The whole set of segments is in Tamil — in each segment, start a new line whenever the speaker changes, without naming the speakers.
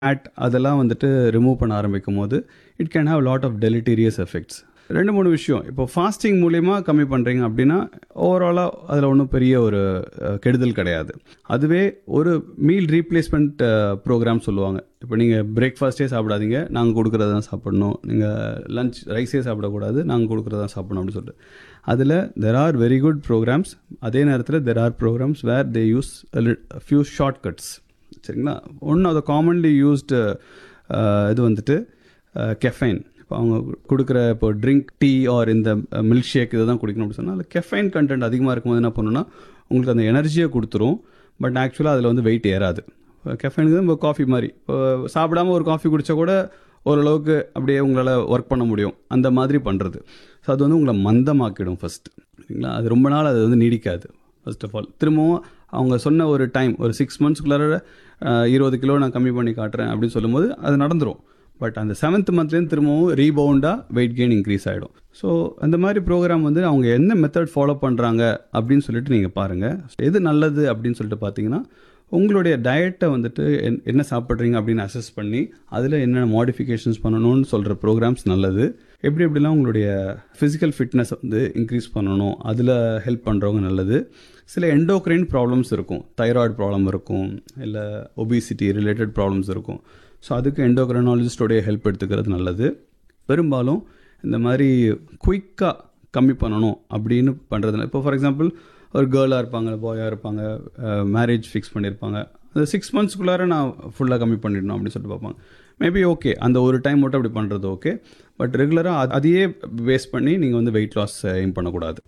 ஃபேட் அதெல்லாம் வந்துட்டு ரிமூவ் பண்ண ஆரம்பிக்கும் போது it can have lot of deleterious effects ரெண்டு மூணு விஷயம் இப்போ ஃபாஸ்டிங் மூலிமா கம்மி பண்ணுறீங்க அப்படின்னா ஓவராலாக அதில் ஒன்றும் பெரிய ஒரு அஹ், கெடுதல் கிடையாது அதுவே ஒரு மீல் ரீப்ளேஸ்மெண்ட் ப்ரோக்ராம் சொல்லுவாங்க இப்போ நீங்கள் பிரேக்ஃபாஸ்ட்டே சாப்பிடாதீங்க நாங்கள் கொடுக்குறது தான் சாப்பிடணும் நீங்கள் லஞ்ச் ரைஸே சாப்பிடக்கூடாது நாங்கள் கொடுக்குறது தான் சாப்பிடணும் அப்படின்னு சொல்லிட்டு அதில் there are very good programs அதே நேரத்தில் there are programs where they use few shortcuts சரிங்களா one of the commonly used இது வந்துட்டு கெஃபைன் இப்போ அவங்க கொடுக்குற இப்போ ட்ரிங்க் டீ ஆர் இந்த மில்க் ஷேக் இதை தான் குடிக்கணும் அப்படின்னு சொன்னால் அதில் கெஃபைன் கண்டென்ட் அதிகமாக இருக்கும்போது என்ன பண்ணுன்னா உங்களுக்கு அந்த எனர்ஜியை கொடுத்துரும் பட் ஆக்சுவலாக அதில் வந்து வெயிட் ஏறாது கெஃபைனுக்கு தான் இப்போ காஃபி மாதிரி இப்போ சாப்பிடாம ஒரு காஃபி குடித்தா கூட ஓரளவுக்கு அப்படியே உங்களால் ஒர்க் பண்ண முடியும் அந்த மாதிரி பண்ணுறது ஸோ அது வந்து உங்களை மந்தமாக்கிடும் ஃபஸ்ட் சரிங்களா அது ரொம்ப நாள் அது வந்து நீடிக்காது ஃபர்ஸ்ட் ஆஃப் ஆல் திரும்பவும் அவங்க சொன்ன ஒரு டைம் ஒரு சிக்ஸ் மந்த்ஸ்க்குள்ளார இருபது கிலோ நான் கம்மி பண்ணி காட்டுறேன் அப்படின்னு சொல்லும்போது அது நடந்துரும் பட் அந்த செவன்த் மந்த்லேருந்து திரும்பவும் ரீபவுண்டாக வெயிட் கெயின் இன்க்ரீஸ் ஆகிடும் ஸோ அந்த மாதிரி ப்ரோக்ராம் வந்து அவங்க என்ன மெத்தட் ஃபாலோ பண்ணுறாங்க அப்படின்னு சொல்லிட்டு நீங்கள் பாருங்கள் எது நல்லது அப்படின்னு சொல்லிட்டு பார்த்தீங்கன்னா உங்களுடைய டயட்டை வந்துட்டு என்- என்ன சாப்பிட்றீங்க அப்படின்னு அசஸ் பண்ணி அதில் என்னென்ன மாடிஃபிகேஷன்ஸ் பண்ணணும்னு சொல்கிற ப்ரோக்ராம்ஸ் நல்லது எப்படி எப்படிலாம் உங்களுடைய ஃபிசிக்கல் ஃபிட்னஸ் வந்து இன்க்ரீஸ் பண்ணணும் அதில் ஹெல்ப் பண்ணுறவங்க நல்லது சில எண்டோக்ரைன் ப்ராப்ளம்ஸ் இருக்கும் தைராய்டு ப்ராப்ளம் இருக்கும் இல்லை ஒபிசிட்டி ரிலேட்டட் ப்ராப்ளம்ஸ் இருக்கும் ஸோ அதுக்கு எண்டோக்ரைனாலஜிஸ்டோடைய ஹெல்ப் எடுத்துக்கிறது நல்லது பெரும்பாலும் இந்த மாதிரி குயிக்காக கம்மி பண்ணணும் அப்படின்னு பண்ணுறதுல இப்போ ஃபார் எக்ஸாம்பிள் ஒரு கேர்ளாக இருப்பாங்க பாயாக இருப்பாங்க மேரேஜ் ஃபிக்ஸ் பண்ணியிருப்பாங்க அந்த சிக்ஸ் மந்த்ஸ்க்குள்ளார நான் ஃபுல்லாக கம்மி பண்ணிடணும் அப்படின்னு சொல்லிட்டு பார்ப்பாங்க மேபி ஓகே அந்த ஒரு டைம் மட்டும் அப்படி பண்ணுறது ஓகே பட் ரெகுலராக அதையே வேஸ்ட் பண்ணி நீங்கள் வந்து வெயிட் லாஸ் எய்ம் பண்ணக்கூடாது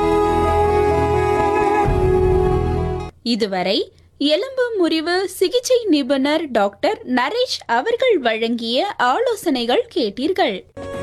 இதுவரை எலும்பு முறிவு சிகிச்சை நிபுணர் டாக்டர் நரேஷ் அவர்கள் வழங்கிய ஆலோசனைகள் கேட்டீர்கள்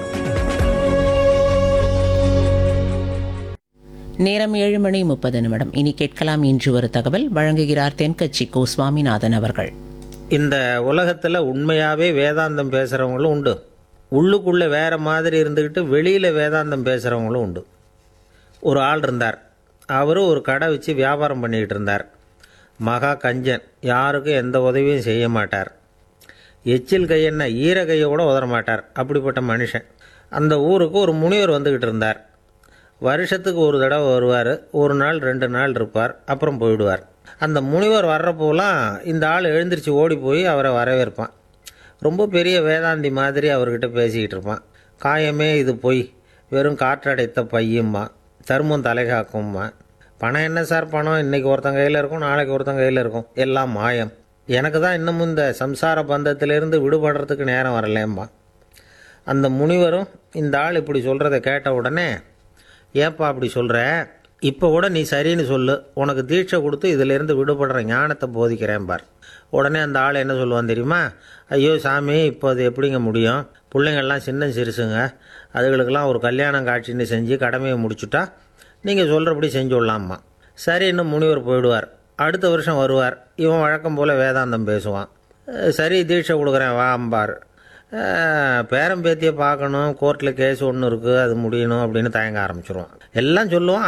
நேரம் ஏழு மணி முப்பது நிமிடம் இனி கேட்கலாம் இன்று ஒரு தகவல் வழங்குகிறார் தென்கட்சி கோ சுவாமிநாதன் அவர்கள்
இந்த உலகத்தில் உண்மையாகவே வேதாந்தம் பேசுகிறவங்களும் உண்டு உள்ளுக்குள்ளே வேற மாதிரி இருந்துக்கிட்டு வெளியில் வேதாந்தம் பேசுகிறவங்களும் உண்டு ஒரு ஆள் இருந்தார் அவரும் ஒரு கடை வச்சு வியாபாரம் பண்ணிக்கிட்டு இருந்தார் மகா கஞ்சன் யாருக்கும் எந்த உதவியும் செய்ய மாட்டார் எச்சில் கையென்ன ஈர கையை கூட உதற மாட்டார் அப்படிப்பட்ட மனுஷன் அந்த ஊருக்கு ஒரு முனிவர் வந்துக்கிட்டு இருந்தார் வருஷத்துக்கு ஒரு தடவை வருவார் ஒரு நாள் ரெண்டு நாள் இருப்பார் அப்புறம் போயிடுவார் அந்த முனிவர் வர்றப்போலாம் இந்த ஆள் எழுந்திரிச்சு ஓடி போய் அவரை வரவேற்பான் ரொம்ப பெரிய வேதாந்தி மாதிரி அவர்கிட்ட பேசிக்கிட்டு இருப்பான் காயமே இது பொய் வெறும் காற்றடைத்த பையும்மா தர்மம் தலைகாக்கும்மா பணம் என்ன சார் பணம் இன்னைக்கு ஒருத்தன் கையில் இருக்கும் நாளைக்கு ஒருத்தன் கையில் இருக்கும் எல்லாம் மாயம் எனக்கு தான் இன்னமும் இந்த சம்சார பந்தத்திலிருந்து விடுபடுறதுக்கு நேரம் வரலேம்மா அந்த முனிவரும் இந்த ஆள் இப்படி சொல்கிறத கேட்ட உடனே ஏப்பா அப்படி சொல்கிற இப்போ கூட நீ சரின்னு சொல்லு உனக்கு தீட்சை கொடுத்து இதிலிருந்து விடுபடுற ஞானத்தை போதிக்கிறேன் பார் உடனே அந்த ஆள் என்ன சொல்லுவான் தெரியுமா ஐயோ சாமி இப்போ அது எப்படிங்க முடியும் பிள்ளைங்கள்லாம் சின்ன சிறுசுங்க அதுகளுக்கெல்லாம் ஒரு கல்யாணம் காட்சின்னு செஞ்சு கடமையை முடிச்சுட்டா நீங்கள் சொல்கிறபடி செஞ்சு விடலாம்மா சரின்னு முனிவர் போயிடுவார் அடுத்த வருஷம் வருவார் இவன் வழக்கம் போல் வேதாந்தம் பேசுவான் அஹ் சரி தீட்சை கொடுக்குறேன் வா அம்பார் அஹ் பேரன் பேத்தியை பார்க்கணும் கோர்ட்டில் கேஸ் ஒன்று இருக்குது அது முடியணும் அப்படின்னு தயங்க ஆரம்பிச்சிருவான் எல்லாம் சொல்லுவான்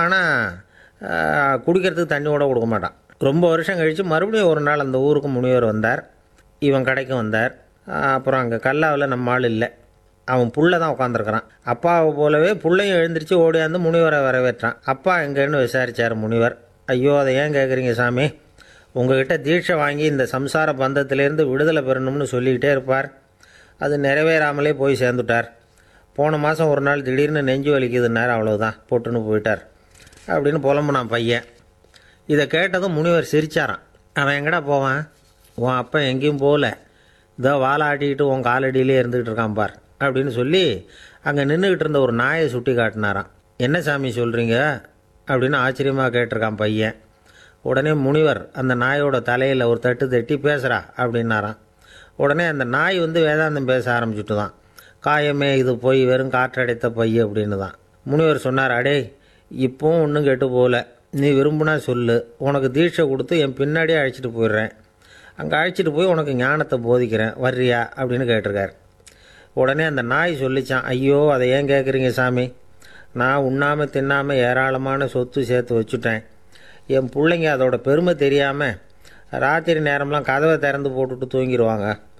ஆனால் குடிக்கிறதுக்கு தண்ணி கூட கொடுக்க மாட்டான் ரொம்ப வருஷம் கழித்து மறுபடியும் ஒரு நாள் அந்த ஊருக்கு முனிவர் வந்தார் இவன் கடைக்கு வந்தார் அஹ் அப்புறம் அங்கே கல்லாவில் நம்ம ஆள் இல்லை அவன் புள்ள தான் உட்காந்துருக்கிறான் அப்பாவை போலவே புள்ளையும் எழுந்திரிச்சு ஓடியாந்து முனிவரை வரவேற்றான் அப்பா எங்கேன்னு விசாரிச்சார் முனிவர் ஐயோ அதை ஏன் கேட்குறீங்க சாமி உங்ககிட்ட தீட்சை வாங்கி இந்த சம்சார பந்தத்திலேருந்து விடுதலை பெறணும்னு சொல்லிக்கிட்டே இருப்பார் அது நிறைவேறாமலே போய் சேர்ந்துட்டார் போன மாதம் ஒரு நாள் திடீர்னு நெஞ்சு வலிக்குதுன்னார் அவ்வளவுதான் போட்டுன்னு போயிட்டார் அப்படின்னு புலம்புனான் பையன் இதை கேட்டதும் முனிவர் சிரிச்சாரான் அவன் எங்கடா போவான் உன் அப்பா எங்கேயும் போகல இதோ வாழை ஆட்டிக்கிட்டு உன் காலடியிலே இருந்துக்கிட்டு இருக்கான் பார் அப்படின்னு சொல்லி அங்கே நின்றுக்கிட்டு இருந்த ஒரு நாயை சுட்டி காட்டினாராம் என்ன சாமி சொல்கிறீங்க அப்படின்னு ஆச்சரியமாக கேட்டிருக்கான் பையன் உடனே முனிவர் அந்த நாயோட தலையில் ஒரு தட்டு தட்டி பேசுகிறா அப்படின்னாராம் உடனே அந்த நாய் வந்து வேதாந்தம் பேச ஆரம்பிச்சுட்டு தான் காயமே இது போய் வெறும் காற்றடைத்த பை அப்படின்னு தான் முனிவர் சொன்னார் அடே இப்போவும் ஒன்றும் கெட்டு போகல நீ விரும்புனா சொல்லு உனக்கு தீட்சை கொடுத்து என் பின்னாடியே அழைச்சிட்டு போயிடுறேன் அங்கே அழைச்சிட்டு போய் உனக்கு ஞானத்தை போதிக்கிறேன் வர்றியா அப்படின்னு கேட்டிருக்கார் உடனே அந்த நாய் சொல்லிச்சான் ஐயோ அதை ஏன் கேட்குறீங்க சாமி நான் உண்ணாமல் தின்னாமல் ஏராளமான சொத்து சேர்த்து வச்சுட்டேன் என் பிள்ளைங்க அதோட பெருமை தெரியாமல் ராத்திரி நேரம்லாம் கதவை திறந்து போட்டுட்டு தூங்கிடுவாங்க